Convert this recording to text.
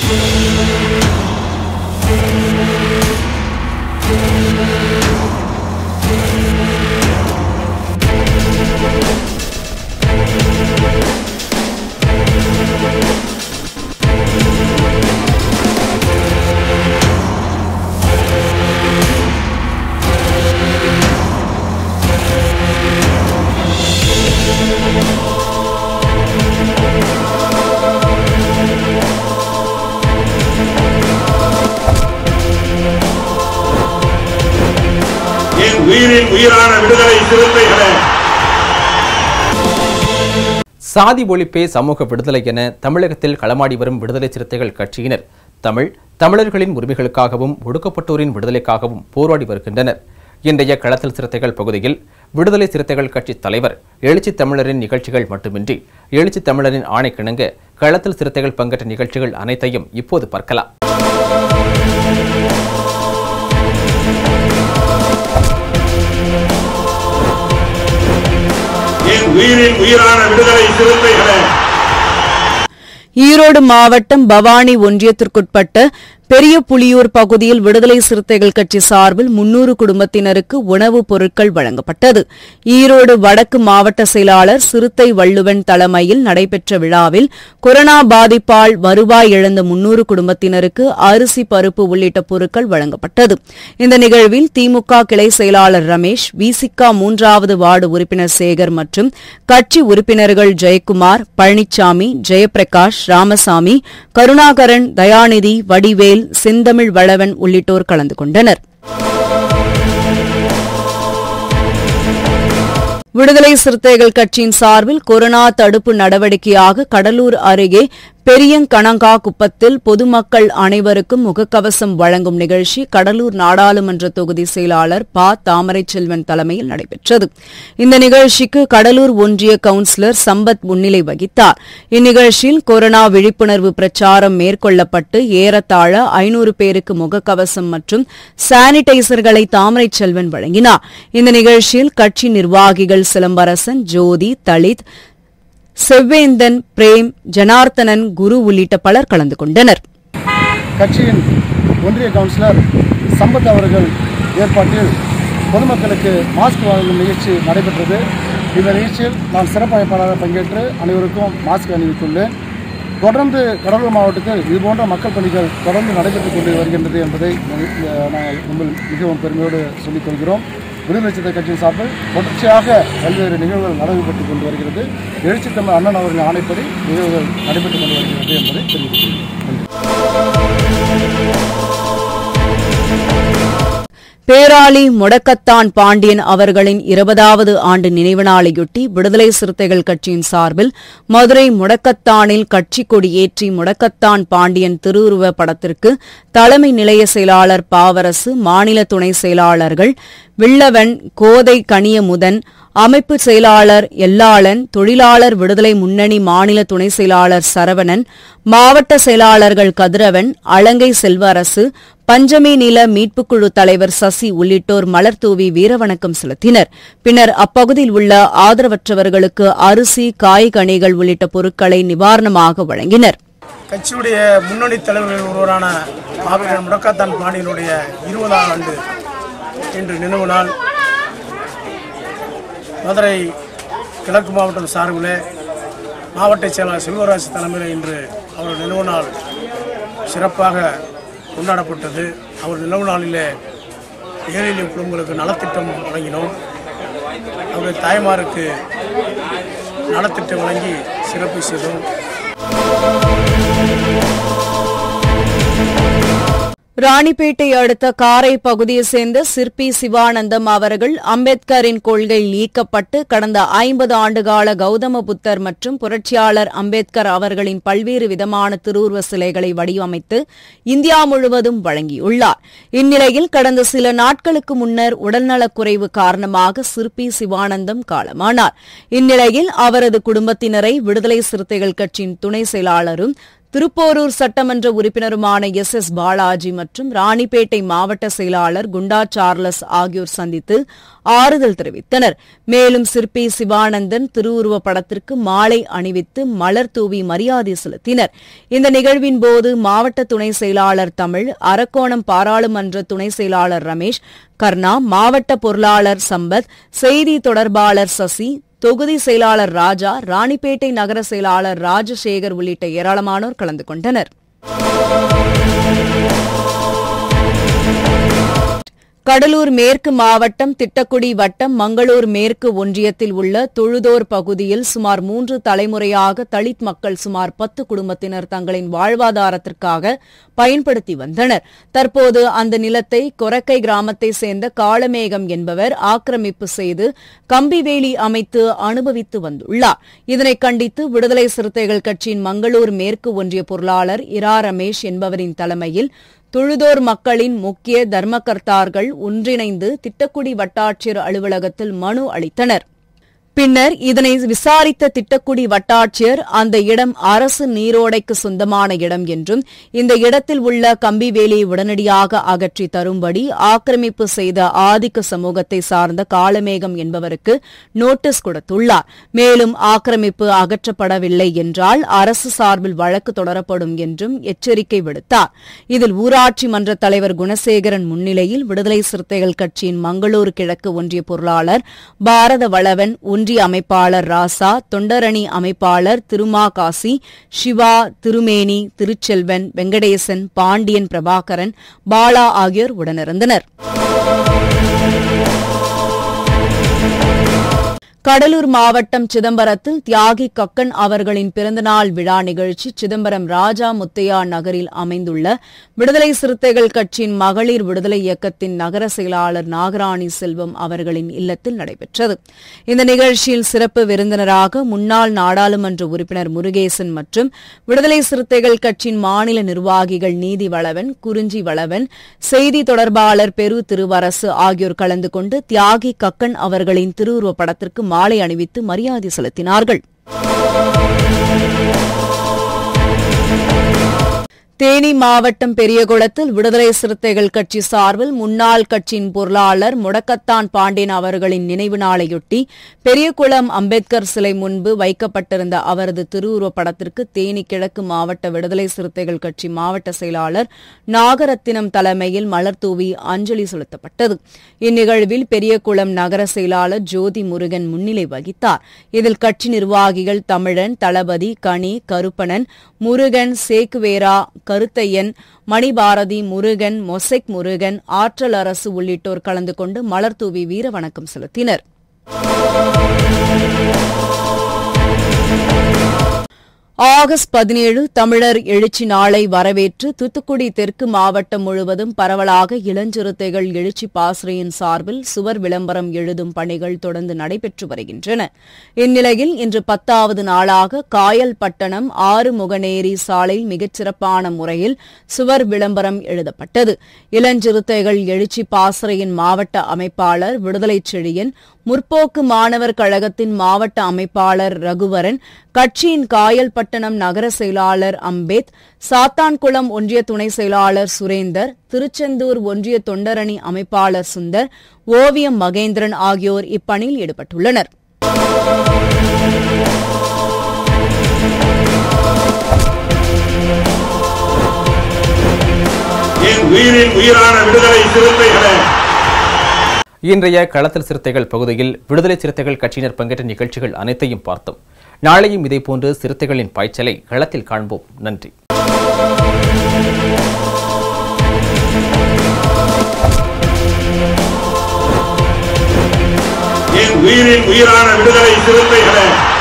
என் உயிரின் உயிரான விடுதலை சிறுத்தைகளே சாதி ஒழிப்பே சமூக விடுதலை என தமிழகத்தில் களமாடி வரும் விடுதலை சிறுத்தைகள் கட்சியினர் தமிழ் தமிழர்களின் உரிமைகளுக்காகவும் ஒடுக்கப்பட்டோரின் விடுதலைக்காகவும் போராடி வருகின்றனர் இன்றைய களத்தில் சிறுத்தைகள் பகுதியில் விடுதலை சிறுத்தைகள் கட்சி தலைவர் எழுச்சி தமிழரின் நிகழ்ச்சிகள் மட்டுமின்றி எழுச்சி தமிழரின் ஆணைக்கிணங்க களத்தில் சிறுத்தைகள் பங்கேற்ற நிகழ்ச்சிகள் அனைத்தையும் இப்போது பார்க்கலாம் என் உயிரின் உயிரான விடுதலை சிறுத்தைகளே ஈரோடு மாவட்டம் பவானி ஒன்றியத்திற்குட்பட்ட பெரிய புலியூர் பகுதியில் விடுதலை சிறுத்தைகள் கட்சி சார்பில் முன்னூறு குடும்பத்தினருக்கு உணவுப் பொருட்கள் வழங்கப்பட்டது ஈரோடு வடக்கு மாவட்ட செயலாளர் சிறுத்தை வள்ளுவன் தலைமையில் நடைபெற்ற விழாவில் கொரோனா பாதிப்பால் வருவாய் இழந்த முன்னூறு குடும்பத்தினருக்கு அரிசி பருப்பு உள்ளிட்ட பொருட்கள் வழங்கப்பட்டது இந்த நிகழ்வில் திமுக கிளை செயலாளர் ரமேஷ் விசிகா மூன்றாவது வார்டு உறுப்பினர் சேகர் மற்றும் கட்சி உறுப்பினர்கள் ஜெயக்குமார் பழனிசாமி ஜெயபிரகாஷ் ராமசாமி கருணாகரன் தயாநிதி வடிவேல் செந்தமிழ் வளவன் உள்ளிட்டோர் கலந்து கொண்டனர் விடுதலை சிறுத்தைகள் கட்சியின் சார்பில் கொரோனா தடுப்பு நடவடிக்கையாக கடலூர் அருகே பெரியங்கணங்கா குப்பத்தில் பொதுமக்கள் அனைவருக்கும் முகக்கவசம் வழங்கும் நிகழ்ச்சி கடலூர் நாடாளுமன்ற தொகுதி செயலாளர் ப தாமரை செல்வன் தலைமையில் நடைபெற்றது இந்த நிகழ்ச்சிக்கு கடலூர் ஒன்றிய கவுன்சிலர் சம்பத் முன்னிலை வகித்தார் இந்நிகழ்ச்சியில் கொரோனா விழிப்புணர்வு பிரச்சாரம் மேற்கொள்ளப்பட்டு ஏறத்தாழ ஐநூறு பேருக்கு முகக்கவசம் மற்றும் சானிடைசர்களை தாமரை செல்வன் வழங்கினார் இந்த நிகழ்ச்சியில் கட்சி நிர்வாகிகள் சிலம்பரசன் ஜோதி தலித் செவ்வேந்தன் பிரேம் ஜனார்த்தனன் குரு உள்ளிட்ட பலர் கலந்து கொண்டனர் கட்சியின் ஒன்றிய கவுன்சிலர் சம்பத் அவர்கள் ஏற்பாட்டில் பொதுமக்களுக்கு மாஸ்க் வழங்கும் நிகழ்ச்சி நடைபெற்றது இந்த நிகழ்ச்சியில் நான் சிறப்பு அழைப்பாளராக பங்கேற்று அனைவருக்கும் மாஸ்க் அணிவித்துள்ளேன் தொடர்ந்து கடலூர் மாவட்டத்தில் இதுபோன்ற மக்கள் பணிகள் தொடர்ந்து நடைபெற்றுக் கொண்டு வருகின்றது என்பதை அஹ், நாங்கள் ரொம்ப மிகவும் பெருமையோடு சொல்லிக் கொள்கிறோம் விடுதலை சிறுத்தை கட்சியின் சார்பில் தொடர்ச்சியாக பல்வேறு நிகழ்வுகள் நடைபெற்றுக் கொண்டு வருகிறது எழுச்சி தமிழ் அண்ணன் அவர்களின் ஆணைப்படி நிகழ்வுகள் நடைபெற்றுக் கொண்டு வருகிறது என்பதை தெரிவித்துள்ளேன் பேராளி முடக்கத்தான் பாண்டியன் அவர்களின் இருபதாவது ஆண்டு நினைவு நாளையொட்டி விடுதலை சிறுத்தைகள் கட்சியின் சார்பில் மதுரை முடக்கத்தானில் கட்சி கொடியேற்றி முடக்கத்தான் பாண்டியன் திருவுருவ படத்திற்கு தலைமை நிலைய செயலாளர் பாவரசு மாநில துணை செயலாளர்கள் வில்லவன் கோதை கனியமுதன் அமைப்பு செயலாளர் எல்லாளன் தொழிலாளர் விடுதலை முன்னணி மாநில துணை செயலாளர் சரவணன் மாவட்ட செயலாளர்கள் கதிரவன் அலங்கை செல்வரசு பஞ்சமி நில மீட்புக்குழு தலைவர் சசி உள்ளிட்டோர் மலர் தூவி வீரவணக்கம் செலுத்தினர் பின்னர் அப்பகுதியில் உள்ள ஆதரவற்றவர்களுக்கு அரிசி காய்கனிகள் உள்ளிட்ட பொருட்களை நிவாரணமாக வழங்கினர் கட்சியுடைய முன்னணி தலைவர்களில் ஒருவரான மாவீரன் முடக்காத்தான் பாண்டியனுடைய இருபதாம் ஆண்டு இன்று நினைவு நாள் மதுரை கிழக்கு மாவட்டம் சார்பில் மாவட்ட செயலாளர் செல்வராஜ் தலைமையில் இன்று அவர் நினைவு நாள் சிறப்பாக கொண்டாடப்பட்டது அவர் நினைவு நாளிலே ஏழை எளிய குடும்பங்களுக்கு நலத்திட்டம் வழங்கினோம் அவருடைய தாய்மாருக்கு நலத்திட்டம் வழங்கி சிறப்பு செய்தோம் ராணிப்பேட்டை அடுத்த காரை பகுதியைச் சேர்ந்த சிற்பி சிவானந்தம் அவர்கள் அம்பேத்கரின் கொள்கை நீக்கப்பட்டு கடந்த ஐம்பது ஆண்டுகால கௌதம புத்தர் மற்றும் புரட்சியாளர் அம்பேத்கர் அவர்களின் பல்வேறு விதமான திருவுருவ சிலைகளை வடிவமைத்து இந்தியா முழுவதும் வழங்கியுள்ளார் இந்நிலையில் கடந்த சில நாட்களுக்கு முன்னர் உடல்நலக்குறைவு காரணமாக சிற்பி சிவானந்தம் காலமானார் இந்நிலையில் அவரது குடும்பத்தினரை விடுதலை சிறுத்தைகள் கட்சியின் துணை செயலாளரும் திருப்போரூர் சட்டமன்ற உறுப்பினருமான எஸ் எஸ் பாலாஜி மற்றும் ராணிப்பேட்டை மாவட்ட செயலாளர் குண்டா சார்லஸ் ஆகியோர் சந்தித்து ஆறுதல் தெரிவித்தனர் மேலும் சிற்பி சிவானந்தன் திருவுருவ படத்திற்கு மாலை அணிவித்து மலர் தூவி மரியாதை செலுத்தினர் இந்த நிகழ்வின் போது மாவட்ட துணை செயலாளர் தமிழ் அரக்கோணம் பாராளுமன்ற துணை செயலாளர் ரமேஷ் கர்ணா மாவட்ட பொருளாளர் சம்பத் செய்தி தொடர்பாளர் சசி தொகுதி செயலாளர் ராஜா ராணிப்பேட்டை நகர செயலாளர் ராஜசேகர் உள்ளிட்ட ஏராளமானோர் கலந்து கொண்டனர் கடலூர் மேற்கு மாவட்டம் திட்டக்குடி வட்டம் மங்களூர் மேற்கு ஒன்றியத்தில் உள்ள தொழுதோர் பகுதியில் சுமார் மூன்று தலைமுறையாக தலித் மக்கள் சுமார் பத்து குடும்பத்தினர் தங்களின் வாழ்வாதாரத்திற்காக பயன்படுத்தி வந்தனர் தற்போது அந்த நிலத்தை கொரக்கை கிராமத்தை சேர்ந்த காளமேகம் என்பவர் ஆக்கிரமிப்பு செய்து கம்பிவேலி அமைத்து அனுபவித்து வந்துள்ளார் இதனை கண்டித்து விடுதலை சிறுத்தைகள் கட்சியின் மங்களூர் மேற்கு ஒன்றிய பொருளாளர் இரா ரமேஷ் என்பவரின் தலைமையில் தொழுதோர் மக்களின் முக்கிய தர்மகர்த்தார்கள் ஒன்றிணைந்து திட்டக்குடி வட்டாட்சியர் அலுவலகத்தில் மனு அளித்தனர் பின்னர் இதனை விசாரித்த திட்டக்குடி வட்டாட்சியர் அந்த இடம் அரசு நீரோடைக்கு சொந்தமான இடம் என்றும் இந்த இடத்தில் உள்ள கம்பிவேலியை உடனடியாக அகற்றி தரும்படி ஆக்கிரமிப்பு செய்த ஆதிக்க சமூகத்தை சார்ந்த காலமேகம் என்பவருக்கு நோட்டீஸ் கொடுத்துள்ளார் மேலும் ஆக்கிரமிப்பு அகற்றப்படவில்லை என்றால் அரசு சார்பில் வழக்கு தொடரப்படும் என்றும் எச்சரிக்கை விடுத்தார் இதில் ஊராட்சி மன்ற தலைவர் குணசேகரன் முன்னிலையில் விடுதலை சிறுத்தைகள் கட்சியின் மங்களூரு கிழக்கு ஒன்றிய பொருளாளர் பாரத வளவன் ஒன்றிய அமைப்பாளர் ராசா தொண்டரணி அமைப்பாளர் திருமாகாசி சிவா திருமேனி திருச்செல்வன் வெங்கடேசன் பாண்டியன் பிரபாகரன் பாலா ஆகியோர் உடனிருந்தனர் கடலூர் மாவட்டம் சிதம்பரத்தில் தியாகி கக்கன் அவர்களின் பிறந்தநாள் விழா நிகழ்ச்சி சிதம்பரம் ராஜா முத்தையா நகரில் அமைந்துள்ள விடுதலை சிறுத்தைகள் கட்சியின் மகளிர் விடுதலை இயக்கத்தின் நகர செயலாளர் நாகராணி செல்வம் அவர்களின் இல்லத்தில் நடைபெற்றது இந்த நிகழ்ச்சியில் சிறப்பு விருந்தினராக முன்னாள் நாடாளுமன்ற உறுப்பினர் முருகேசன் மற்றும் விடுதலை சிறுத்தைகள் கட்சியின் மாநில நிர்வாகிகள் நீதி வளவன் குறிஞ்சி வளவன் செய்தி தொடர்பாளர் பெரு திருவரசு ஆகியோர் கலந்து கொண்டு தியாகி கக்கன் அவர்களின் திருவுருவப் படத்திற்கு மாலை அணிவித்து மரியாதை செலுத்தினார்கள் தேனி மாவட்டம் பெரியகுளத்தில் விடுதலை சிறுத்தைகள் கட்சி சார்பில் முன்னாள் கட்சியின் பொருளாளர் முடக்கத்தான் பாண்டியன் அவர்களின் நினைவு நாளையொட்டி பெரியகுளம் அம்பேத்கர் சிலை முன்பு வைக்கப்பட்டிருந்த அவரது திருவுருவப் படத்திற்கு தேனி கிழக்கு மாவட்ட விடுதலை சிறுத்தைகள் கட்சி மாவட்ட செயலாளர் நாகரத்தினம் தலைமையில் மலர் தூவி அஞ்சலி செலுத்தப்பட்டது இந்நிகழ்வில் பெரியகுளம் நகர செயலாளர் ஜோதி முருகன் முன்னிலை வகித்தார் இதில் கட்சி நிர்வாகிகள் தமிழன் தளபதி கனி கருப்பணன் முருகன் சேக்குவேரா கருத்தையன் மணிபாரதி முருகன் மொசைக் முருகன் ஆற்றல் அரசு உள்ளிட்டோர் கலந்து கொண்டு மலர் தூவி வீர வணக்கம் செலுத்தினர் ஆகஸ்ட் பதினேழு தமிழர் எழுச்சி நாளை வரவேற்று தூத்துக்குடி தெற்கு மாவட்டம் முழுவதும் பரவலாக இளஞ்சிறுத்தைகள் எழுச்சி பாசறையின் சார்பில் சுவர் விளம்பரம் எழுதும் பணிகள் தொடர்ந்து நடைபெற்று வருகின்றன இந்நிலையில் இன்று பத்தாவது நாளாக காயல்பட்டணம் ஆறு முகநேரி சாலையில் மிகச்சிறப்பான முறையில் சுவர் விளம்பரம் எழுதப்பட்டது இளஞ்சிறுத்தைகள் எழுச்சி பாசறையின் மாவட்ட அமைப்பாளர் விடுதலை செழியன் முற்போக்கு மாணவர் கழகத்தின் மாவட்ட அமைப்பாளர் ரகுவரன் கட்சியின் காயல்பட்டணம் நகர செயலாளர் அம்பேத் சாத்தான்குளம் ஒன்றிய துணை செயலாளர் சுரேந்தர் திருச்செந்தூர் ஒன்றிய தொண்டரணி அமைப்பாளர் சுந்தர் ஓவியம் மகேந்திரன் ஆகியோர் இப்பணியில் ஈடுபட்டுள்ளனர் என் உயிரின் உயிரான விடுதலை சிறுத்தைகளே இன்றைய களத்தில் சிறுத்தைகள் பகுதியில் விடுதலை சிறுத்தைகள் கட்சியினர் பங்கேற்ற நிகழ்ச்சிகள் அனைத்தையும் பார்த்தோம் நாளையும் இதேபோன்று சிறுத்தைகளின் பாய்ச்சலை களத்தில் காண்போம் நன்றி என் உயிரின் உயிரான விடுதலை சிறுத்தைகளே